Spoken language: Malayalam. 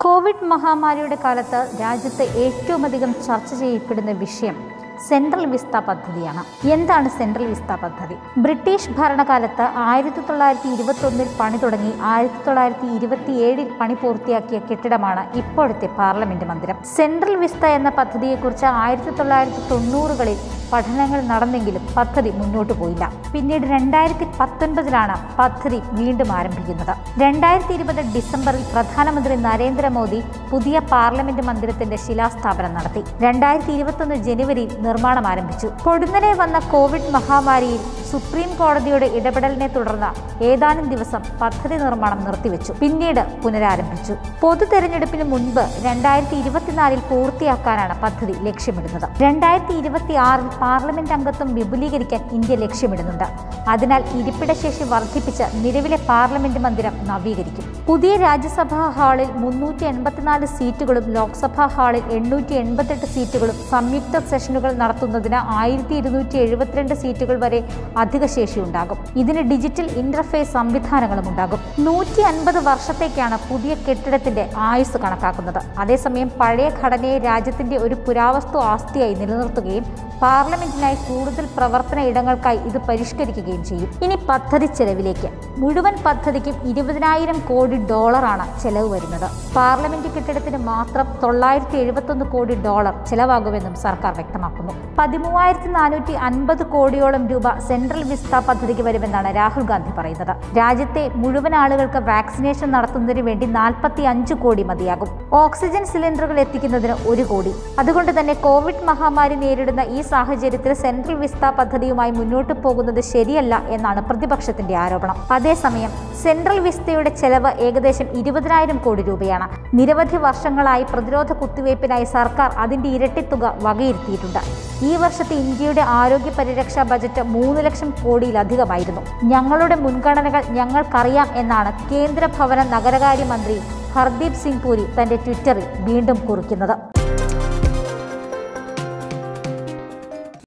കോവിഡ് മഹാമാരിയുടെ കാലത്ത് രാജ്യത്ത് ഏറ്റവും അധികം ചർച്ച ചെയ്യപ്പെടുന്ന വിഷയം സെൻട്രൽ വിസ്ത പദ്ധതിയാണ് എന്താണ് സെൻട്രൽ വിസ്ത പദ്ധതി ബ്രിട്ടീഷ് ഭരണകാലത്ത് ആയിരത്തി തൊള്ളായിരത്തി ഇരുപത്തി ഒന്നിൽ പണി തുടങ്ങി ആയിരത്തി തൊള്ളായിരത്തി ഇരുപത്തിയേഴിൽ പണി പൂർത്തിയാക്കിയ കെട്ടിടമാണ് ഇപ്പോഴത്തെ പാർലമെന്റ് മന്ദിരം സെൻട്രൽ വിസ്ത എന്ന പദ്ധതിയെക്കുറിച്ച് ആയിരത്തി തൊള്ളായിരത്തി തൊണ്ണൂറുകളിൽ പഠനങ്ങൾ നടന്നെങ്കിലും പദ്ധതി മുന്നോട്ട് പോയില്ല പിന്നീട് രണ്ടായിരത്തി പത്തൊൻപതിലാണ് പദ്ധതി വീണ്ടും ആരംഭിക്കുന്നത് രണ്ടായിരത്തി ഇരുപത് ഡിസംബറിൽ പ്രധാനമന്ത്രി നരേന്ദ്രമോദി പുതിയ പാർലമെന്റ് മന്ദിരത്തിന്റെ ശിലാസ്ഥാപനം നടത്തി രണ്ടായിരത്തി ഇരുപത്തൊന്ന് ജനുവരിയിൽ നിർമ്മാണം ആരംഭിച്ചു പൊടുന്നനെ വന്ന കോവിഡ് മഹാമാരിയിൽ സുപ്രീം കോടതിയുടെ ഇടപെടലിനെ തുടർന്ന് ഏതാനും ദിവസം പദ്ധതി നിർമ്മാണം നിർത്തിവെച്ചു പിന്നീട് പുനരാരംഭിച്ചു പൊതു തെരഞ്ഞെടുപ്പിന് മുൻപ് രണ്ടായിരത്തി ഇരുപത്തിനാലിൽ പൂർത്തിയാക്കാനാണ് പദ്ധതി ലക്ഷ്യമിടുന്നത് രണ്ടായിരത്തി ഇരുപത്തി ആറിൽ പാർലമെന്റ് അംഗത്വം വിപുലീകരിക്കാൻ ഇന്ത്യ ലക്ഷ്യമിടുന്നുണ്ട് അതിനാൽ ഇരിപ്പിടശേഷി വർദ്ധിപ്പിച്ച് നിലവിലെ പാർലമെന്റ് മന്ദിരം നവീകരിക്കും പുതിയ രാജ്യസഭാ ഹാളിൽ മുന്നൂറ്റി എൺപത്തിനാല് സീറ്റുകളും ലോക്സഭാ ഹാളിൽ എണ്ണൂറ്റി എൺപത്തെട്ട് സീറ്റുകളും സംയുക്ത സെഷനുകൾ നടത്തുന്നതിന് ആയിരത്തി ഇരുന്നൂറ്റി എഴുപത്തിരണ്ട് സീറ്റുകൾ വരെ അധിക ശേഷിയുണ്ടാകും ഇതിന് ഡിജിറ്റൽ ഇന്റർഫേസ് സംവിധാനങ്ങളും ഉണ്ടാകും നൂറ്റി അൻപത് വർഷത്തേക്കാണ് പുതിയ കെട്ടിടത്തിന്റെ ആയുസ് കണക്കാക്കുന്നത് അതേസമയം പഴയ ഘടനയെ രാജ്യത്തിന്റെ ഒരു പുരാവസ്തു ആസ്തിയായി നിലനിർത്തുകയും പാർലമെന്റിനായി കൂടുതൽ പ്രവർത്തന ഇടങ്ങൾക്കായി ഇത് പരിഷ്കരിക്കുകയും ചെയ്യും ഇനി പദ്ധതി ചെലവിലേക്ക് മുഴുവൻ പദ്ധതിക്കും ഇരുപതിനായിരം കോടി ഡോളറാണ് ചെലവ് വരുന്നത് പാർലമെന്റ് കെട്ടിടത്തിന് മാത്രം തൊള്ളായിരത്തി എഴുപത്തൊന്ന് കോടി ഡോളർ ചെലവാകുമെന്നും സർക്കാർ വ്യക്തമാക്കുന്നു പതിമൂവായിരത്തി നാനൂറ്റി അൻപത് കോടിയോളം രൂപ സെൻട്രൽ വിസ്ത പദ്ധതിക്ക് വരുമെന്നാണ് രാഹുൽ ഗാന്ധി പറയുന്നത് രാജ്യത്തെ മുഴുവൻ ആളുകൾക്ക് വാക്സിനേഷൻ നടത്തുന്നതിന് വേണ്ടി നാൽപ്പത്തി അഞ്ച് കോടി മതിയാകും ഓക്സിജൻ സിലിണ്ടറുകൾ എത്തിക്കുന്നതിന് ഒരു കോടി അതുകൊണ്ട് തന്നെ കോവിഡ് മഹാമാരി നേരിടുന്ന ഈ സാഹചര്യത്തിൽ സെൻട്രൽ വിസ്ത പദ്ധതിയുമായി മുന്നോട്ട് പോകുന്നത് ശരിയല്ല എന്നാണ് പ്രതിപക്ഷത്തിന്റെ ആരോപണം അതേസമയം സെൻട്രൽ വിസ്തയുടെ ചെലവ് ഏകദേശം ഇരുപതിനായിരം കോടി രൂപയാണ് നിരവധി വർഷങ്ങളായി പ്രതിരോധ കുത്തിവയ്പ്പിനായി സർക്കാർ അതിന്റെ ഇരട്ടിത്തുക വകയിരുത്തിയിട്ടുണ്ട് ഈ വർഷത്തെ ഇന്ത്യയുടെ ആരോഗ്യ പരിരക്ഷാ ബജറ്റ് മൂന്ന് ലക്ഷം കോടിയിലധികമായിരുന്നു ഞങ്ങളുടെ മുൻഗണനകൾ ഞങ്ങൾക്കറിയാം എന്നാണ് കേന്ദ്ര ഭവന നഗരകാര്യ മന്ത്രി ഹർദീപ് സിംഗ് പുരി തന്റെ ട്വിറ്ററിൽ വീണ്ടും കുറിക്കുന്നത്